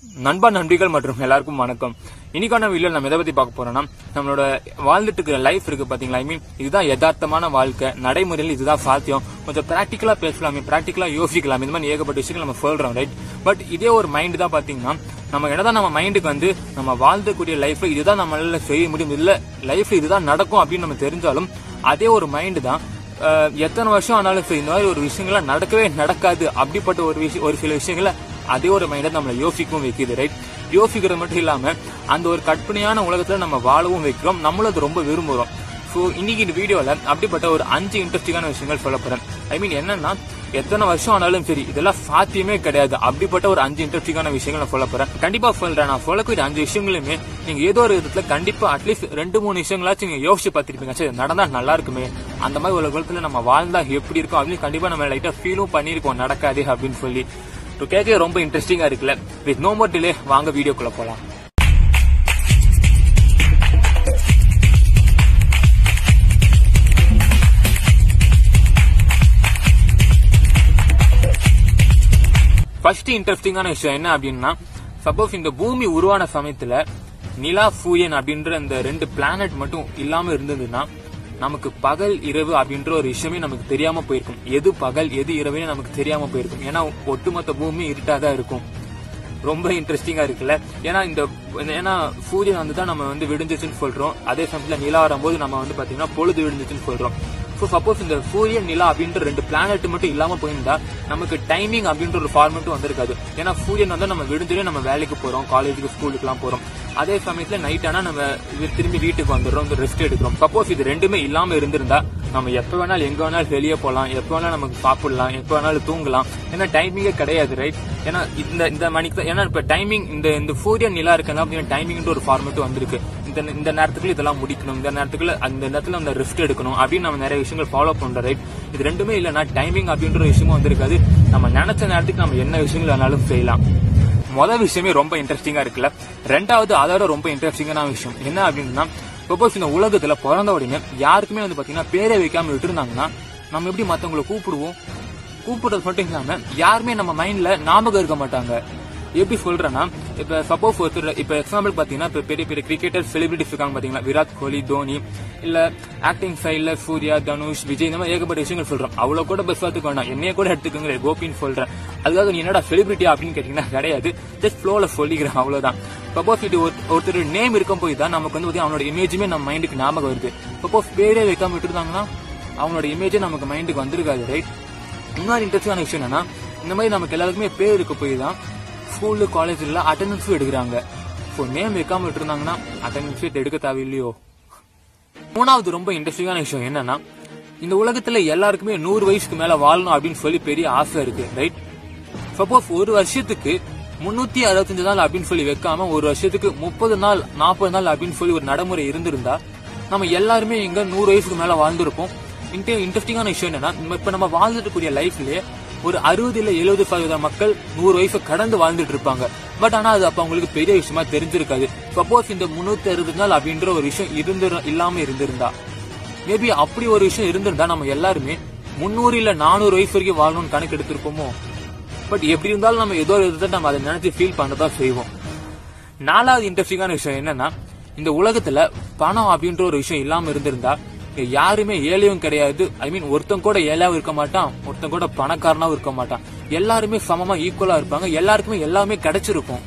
நண்பா நன்றிகள் மற்றும் எல்லாருக்கும் வணக்கம் இன்னைக்கான வீடியோ நம்ம எதை பத்தி பார்க்க போறோம்னா நம்மளோட வாழ்ந்துட்டு இருக்கிற லைஃப் இருக்கு பாத்தீங்களா ஐ மீன் இதுதான் யதார்த்தமான வாழ்க்கை நடைமுறையில் இதுதான் சாத்தியம் கொஞ்சம் பிராக்டிக்கலா பேசலாமே பிராக்டிக்கலா யோசிக்கலாம் இந்த மாதிரி ஏகப்பட்ட விஷயங்கள் நம்ம சொல்றோம் ரைட் பட் இதே ஒரு மைண்ட் தான் பாத்தீங்கன்னா நம்ம என்னதான் நம்ம மைண்டுக்கு வந்து நம்ம வாழ்ந்தக்கூடிய லைஃப்ல இதுதான் நம்மளால செய்ய முடியும் இல்ல லைஃப்ல இதுதான் நடக்கும் அப்படின்னு நம்ம தெரிஞ்சாலும் அதே ஒரு மைண்டு தான் அஹ், எத்தனை வருஷம் ஆனாலும் சரி இந்த மாதிரி ஒரு விஷயங்கள்லாம் நடக்கவே நடக்காது அப்படிப்பட்ட ஒரு விஷயம் ஒரு சில விஷயங்களை அதே ஒரு மைண்டை நம்மளை யோசிக்கவும் வைக்குது ரைட் யோசிக்கிறது மட்டும் இல்லாம அந்த ஒரு கற்பனையான உலகத்துல நம்ம வாழவும் வைக்கிறோம் நம்மளும் அது ரொம்ப விரும்புறோம் ஸோ இன்னைக்கு இந்த வீடியோல அப்படிப்பட்ட ஒரு அஞ்சு இன்ட்ரெஸ்டிங்கான விஷயங்கள் சொல்ல போறேன் ஐ மீன் என்னன்னா எத்தனை வருஷம் ஆனாலும் சரி இதெல்லாம் சாத்தியமே கிடையாது அப்படிப்பட்ட ஒரு அஞ்சு இன்ட்ரெஸ்டிங்கான விஷயங்கள் நான் சொல்ல போறேன் கண்டிப்பா சொல்றேன் நான் சொல்லக்கூடிய அஞ்சு விஷயங்களுமே நீங்க ஏதோ ஒரு விதத்துல கண்டிப்பா அட்லீஸ்ட் ரெண்டு மூணு விஷயங்களாச்சும் நீங்க யோசிச்சு பார்த்திருப்பீங்க சரி நடந்தா நல்லா இருக்குமே அந்த மாதிரி ஒரு உலகத்துல நம்ம வாழ்ந்தா எப்படி இருக்கும் அப்படின்னு கண்டிப்பா நம்ம லைட்டா ஃபீலும் பண்ணிருக்கோம் நடக்காது அப்படின்னு சொல்லி ஸோ கேட்க ரொம்ப இன்ட்ரெஸ்டிங்கா இருக்குல்ல வித் நோ மோர் டிலே வாங்க வீடியோக்குள்ள போலாம் ஃபர்ஸ்ட் இன்ட்ரெஸ்டிங்கான விஷயம் என்ன அப்படின்னா சப்போஸ் இந்த பூமி உருவான சமயத்துல நிலா சூரியன் அப்படின்ற இந்த ரெண்டு பிளானட் மட்டும் இல்லாம இருந்ததுன்னா நமக்கு பகல் இரவு அப்படின்ற ஒரு விஷயமே நமக்கு தெரியாம போயிருக்கும் எது பகல் எது இரவுன்னு நமக்கு தெரியாம போயிருக்கும் ஏன்னா ஒட்டுமொத்த பூமி இருட்டாதான் இருக்கும் ரொம்ப இன்ட்ரெஸ்டிங்கா இருக்குல்ல ஏன்னா இந்த ஏன்னா சூரியன் வந்து தான் நம்ம வந்து விடிஞ்சிச்சுன்னு சொல்றோம் அதே சமயத்துல நிலா வரும்போது நம்ம வந்து பாத்தீங்கன்னா பொழுது விடிஞ்சிச்சுன்னு சொல்றோம் ஸோ சப்போஸ் இந்த சூரியன் நிலா அப்படின்ற ரெண்டு பிளானட் மட்டும் இல்லாம போயிருந்தா நமக்கு டைமிங் அப்படின்ற ஒரு ஃபார்மெட்டும் வந்திருக்காது ஏன்னா சூரியன் வந்து நம்ம விடிஞ்சிலே நம்ம வேலைக்கு போறோம் காலேஜுக்கு ஸ்கூலுக்குலாம் போறோம் அதே சமயத்துல நைட் ஆனா நம்ம வி- திரும்பி வீட்டுக்கு வந்துடுறோம் ரெஸ்ட் எடுக்கிறோம் சப்போஸ் இது ரெண்டுமே இல்லாம இருந்திருந்தா நம்ம எப்ப வேணாலும் எங்க வேணாலும் வெளியே போகலாம் எப்ப வேணாலும் நமக்கு சாப்பிடலாம் எப்ப வேணாலும் தூங்கலாம் ஏன்னா டைமிங்கே கிடையாது ரைட் ஏன்னா இந்த இந்த மணிக்கு தான் ஏன்னா இப்ப டைமிங் இந்த இந்த சூரியன் நிலா இருக்குன்னா அப்படின்னா டைமிங்ன்ற ஒரு ஃபார்மெட் வந்திருக்கு இந்த இந்த நேரத்துக்குள்ள இதெல்லாம் முடிக்கணும் இந்த நேரத்துக்குள்ள அந்த நேரத்துல அந்த ரெஸ்ட் எடுக்கணும் அப்படின்னு நம்ம நிறைய விஷயங்கள் ஃபாலோ பண்றோம் ரைட் இது ரெண்டுமே இல்லைன்னா டைமிங் அப்படின்ற ஒரு விஷயமும் வந்திருக்காது நம்ம நினைச்ச நேரத்துக்கு நம்ம என்ன விஷயங்கள் வேணாலும் செய்யலாம் முதல் விஷயமே ரொம்ப இன்ட்ரெஸ்டிங்கா இருக்குல்ல ரெண்டாவது அதோட ரொம்ப இன்ட்ரெஸ்டிங்கான விஷயம் என்ன அப்படின்னா சப்போஸ் இந்த உலகத்துல பிறந்த உடனே யாருக்குமே வந்து பாத்தீங்கன்னா பேரை வைக்காம விட்டுருந்தாங்கன்னா நம்ம எப்படி மத்தவங்களை கூப்பிடுவோம் கூப்பிடுறது மட்டும் இல்லாம யாருமே நம்ம மைண்ட்ல ஞாபகம் இருக்க மாட்டாங்க எப்படி சொல்றேன்னா இப்ப சப்போஸ் ஒருத்தர் இப்ப எக்ஸாம்பிள் பாத்தீங்கன்னா இப்ப பெரிய பெரிய கிரிக்கெட்டர் செலிபிரிட்டிஸ் இருக்காங்க பாத்தீங்களா விராட் கோலி தோனி இல்ல ஆக்டிங் சைட்ல சூர்யா தனுஷ் விஜய் இந்த மாதிரி ஏகப்பட்ட விஷயங்கள் சொல்றோம் அவ்வளவு கூட பெஸ்ட் பார்த்துக்க வேண்டாம் என்னைய கூட எடுத்துக்கோங்களே கோபின்னு சொல்றேன் அதுக்காக நீ என்னடா செலிபிரிட்டி அப்படின்னு கேட்டீங்கன்னா கிடையாது ஜஸ்ட் ஃப்ளோல சொல்லிக்கிறேன் அவ்வளவுதான் சப்போஸ் இது ஒரு- ஒருத்தர் நேம் இருக்கும் போய் தான் நமக்கு வந்து பாத்தீங்கன்னா அவனோட இமேஜுமே நம்ம மைண்டுக்கு ஞாபகம் வருது சப்போஸ் பேரே வைக்காம விட்டுருந்தாங்கன்னா அவனோட இமேஜே நமக்கு மைண்டுக்கு வந்திருக்காது ரைட் இன்னொரு இன்ட்ரெஸ்டான விஷயம் என்னன்னா இந்த மாதிரி நமக்கு எல்லாருக்குமே பேர் இருக்க போய் தான் ஸ்கூலு காலேஜ்ல அட்டண்டன்ஸும் எடுக்கிறாங்க ஸோ நேம் வைக்காம விட்டுருந்தாங்கன்னா அட்டண்டன்ஸ் எடுக்க தேவையில்லையோ மூணாவது ரொம்ப இன்ட்ரெஸ்டிங்கான விஷயம் என்னன்னா இந்த உலகத்துல எல்லாருக்குமே நூறு வயசுக்கு மேல வாழணும் அப்படின்னு சொல்லி பெரிய ஆசை இருக்கு ரைட் சப்போஸ் ஒரு வருஷத்துக்கு முன்னூத்தி அறுபத்தஞ்சு நாள் அப்படின்னு சொல்லி வைக்காம ஒரு வருஷத்துக்கு முப்பது நாள் நாற்பது நாள் அப்படின்னு சொல்லி ஒரு நடைமுறை இருந்திருந்தா நம்ம எல்லாருமே இங்க நூறு வயசுக்கு மேல வாழ்ந்திருப்போம் இன்ட்ரெஸ்டிங்கான விஷயம் என்னன்னா நம்ம இப்ப நம்ம வாழ்ந்துட்டு கூடிய லைஃப்லயே ஒரு அறுபது இல்ல எழுபது சதவீத மக்கள் நூறு வயசு கடந்து வாழ்ந்துட்டு இருப்பாங்க பட் ஆனா அது அப்ப அவங்களுக்கு பெரிய விஷயமா தெரிஞ்சிருக்காது சப்போஸ் இந்த முன்னூத்தி அறுபது நாள் அப்படின்ற ஒரு விஷயம் இருந்து இல்லாம இருந்திருந்தா மேபி அப்படி ஒரு விஷயம் இருந்திருந்தா நம்ம எல்லாருமே முன்னூறு இல்ல நானூறு வயசு வரைக்கும் வாழணும்னு கணக்கு எடுத்திருப்போமோ பட் எப்படி இருந்தாலும் நம்ம ஏதோ ஒரு விதத்தை நம்ம அதை நினைச்சு ஃபீல் பண்ணதான் செய்வோம் நாலாவது இன்ட்ரெஸ்டிங்கான விஷயம் என்னன்னா இந்த உலகத்துல பணம் அப்படின்ற ஒரு விஷயம் இல்லாம இருந்திருந்தா இங்க யாருமே ஏழையும் கிடையாது ஐ மீன் ஒருத்தன் கூட ஏழையாவும் இருக்க மாட்டான் ஒருத்தன் கூட பணக்காரனாவும் இருக்க மாட்டான் எல்லாருமே சமமா ஈக்குவலா இருப்பாங்க எல்லாருக்குமே எல்லாமே கிடைச்சிருக்கும்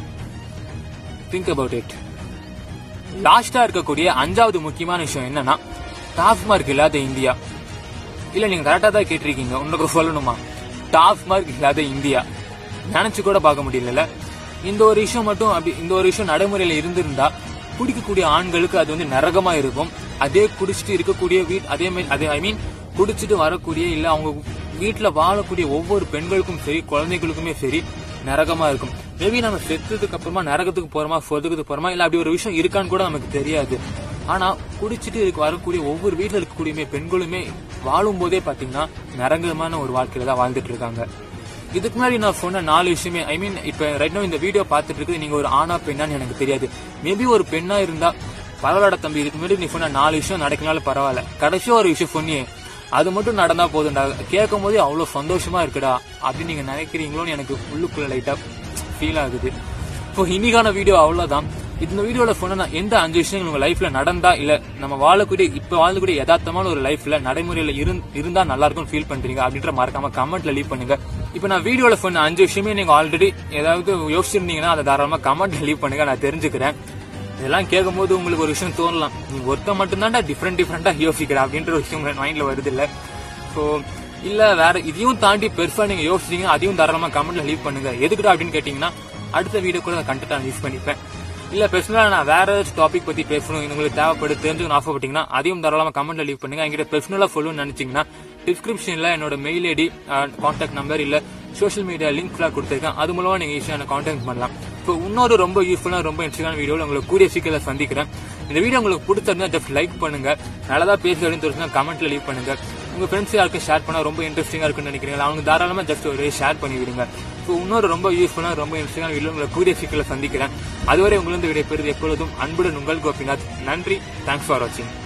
திங்க் அபவுட் இட் லாஸ்டா இருக்கக்கூடிய அஞ்சாவது முக்கியமான விஷயம் என்னன்னா டாஸ்மார்க் இல்லாத இந்தியா இல்ல நீங்க கரெக்டா தான் கேட்டிருக்கீங்க உனக்கு சொல்லணுமா டாஸ்மார்க் இல்லாத இந்தியா நினைச்சு கூட பார்க்க முடியல இந்த ஒரு விஷயம் மட்டும் அப்படி இந்த ஒரு விஷயம் நடைமுறையில இருந்திருந்தா குடிக்கக்கூடிய ஆண்களுக்கு அது வந்து நரகமா இருக்கும் அதே குடிச்சிட்டு இருக்கக்கூடிய வீட் அதே மாதிரி அதே ஐ மீன் குடிச்சிட்டு வரக்கூடிய இல்ல அவங்க வீட்டுல வாழக்கூடிய ஒவ்வொரு பெண்களுக்கும் சரி குழந்தைகளுக்குமே சரி நரகமா இருக்கும் மேபி நம்ம செத்ததுக்கு அப்புறமா நரகத்துக்கு போறோமா சொர்க்கத்துக்கு போறோமா இல்ல அப்படி ஒரு விஷயம் இருக்கான்னு கூட நமக்கு தெரியாது ஆனா குடிச்சிட்டு இருக்க வரக்கூடிய ஒவ்வொரு வீட்டுல இருக்கக்கூடிய பெண்களுமே வாழும் போதே பாத்தீங்கன்னா நரகமான ஒரு வாழ்க்கையில தான் வாழ்ந்துட்டு இருக்காங்க இதுக்கு முன்னாடி நான் சொன்ன நாலு விஷயமே ஐ மீன் இப்ப ரைட் இந்த வீடியோ பார்த்துட்டு இருக்குது நீங்க ஒரு ஆணா பெண்ணான்னு எனக்கு தெரியாது மேபி ஒரு பெண்ணா இருந்தா பரவாயில்ல தம்பி இதுக்கு முன்னாடி நீ சொன்ன நாலு விஷயம் நடக்கனாலும் பரவாயில்ல கடைசியா ஒரு விஷயம் சொன்னியே அது மட்டும் நடந்தா போதும்டா கேட்கும் போதே அவ்வளவு சந்தோஷமா இருக்குடா அப்படின்னு நீங்க நினைக்கிறீங்களோன்னு எனக்கு உள்ளுக்குள்ள லைட்டா ஃபீல் ஆகுது இப்போ இன்னைக்கான வீடியோ அவ்வளவுதான் இந்த வீடியோல சொன்ன நான் எந்த அஞ்சு விஷயங்கள் உங்க லைஃப்ல நடந்தா இல்ல நம்ம வாழக்கூடிய இப்ப வாழக்கூடிய யதார்த்தமான ஒரு லைஃப்ல நடைமுறையில இருந்- இருந்தா நல்லா இருக்கும் ஃபீல் பண்றீங்க அப்படின்ற மறக்காம கமெண்ட்ல லீவ் பண்ணுங்க இப்ப நான் வீடியோல சொன்ன அஞ்சு விஷயமே நீங்க ஆல்ரெடி ஏதாவது யோசிச்சிருந்தீங்கன்னா அதை தாராளமா கமெண்ட்ல லீவ் பண்ணுங்க நான் தெரிஞ்சுக்கிறேன் இதெல்லாம் கேட்கும்போது உங்களுக்கு ஒரு விஷயம் தோணலாம் நீ ஒருத்த மட்டும்தான்டா டிஃப்ரெண்ட் டிஃப்ரெண்டா யோசிக்கிற அப்படின்ற ஒரு விஷயம் மைண்ட்ல வருது இல்ல ஸோ இல்ல வேற இதையும் தாண்டி பெருசா நீங்க யோசிச்சீங்க அதையும் தாராளமா கமெண்ட்ல லீவ் பண்ணுங்க எதுக்குடா அப்படின்னு கேட்டீங்கன்னா அடுத்த வீடியோ கூட கண்டென்ட்டா யூஸ் பண்ணிப்பேன் இல்ல பெர்சனலா நான் வேற டாபிக் பத்தி பேசணும் இது உங்களுக்கு தேவைப்படு தெரிஞ்சுக்கணும் ஆசைப்பட்டீங்கன்னா அதையும் தாராளமா கமெண்ட்ல லீவ் பண்ணுங்க என்கிட்ட பெர்சனலா சொல்லணும்னு நினைச்சீங்கன்னா டிஸ்கிரிப்ஷன்ல என்னோட மெயில் ஐடி கான்டாக்ட் நம்பர் இல்ல சோஷியல் மீடியா லிங்க்லாம் கொடுத்துருக்கேன் அது மூலமா நீங்க ஈஸியா என்ன கான்டாக்ட் பண்ணலாம் இப்போ இன்னொரு ரொம்ப யூஸ்ஃபுல்லா ரொம்ப இன்ட்ரெஸ்டான வீடியோல உங்களுக்கு கூடிய சீக்கிரம் சந்திக்கிறேன் இந்த வீடியோ உங்களுக்கு பிடிச்சிருந்தா ஜஸ்ட் லைக் பண்ணுங்க நல்லதா பேசி அப்படின்னு தெரிஞ்சுன்னா கமெண்ட்ல லீவ் பண்ணுங்க உங்க ஃப்ரெண்ட்ஸ் யாருக்கும் ஷேர் பண்ணா ரொம்ப இன்ட்ரெஸ்டிங்கா இருக்குன்னு நினைக்கிறீங்களா அவங்க தாராளமா ஜஸ்ட் ஒரு ஷேர் பண்ணி விடுங்க ஸோ இன்னொரு ரொம்ப யூஸ்ஃபுல்லா ரொம்ப இன்ட்ரெஸ்டிங்கான வீடியோ உங்களை கூடிய சீக்கிரம் சந்திக்கிறேன் அதுவரை உங்களிருந்து விடைபெறுவது எப்பொழுதும் அன்புடன் உங்கள் கோபிநாத் நன்றி தேங்க்ஸ் ஃபார் வாட்சிங்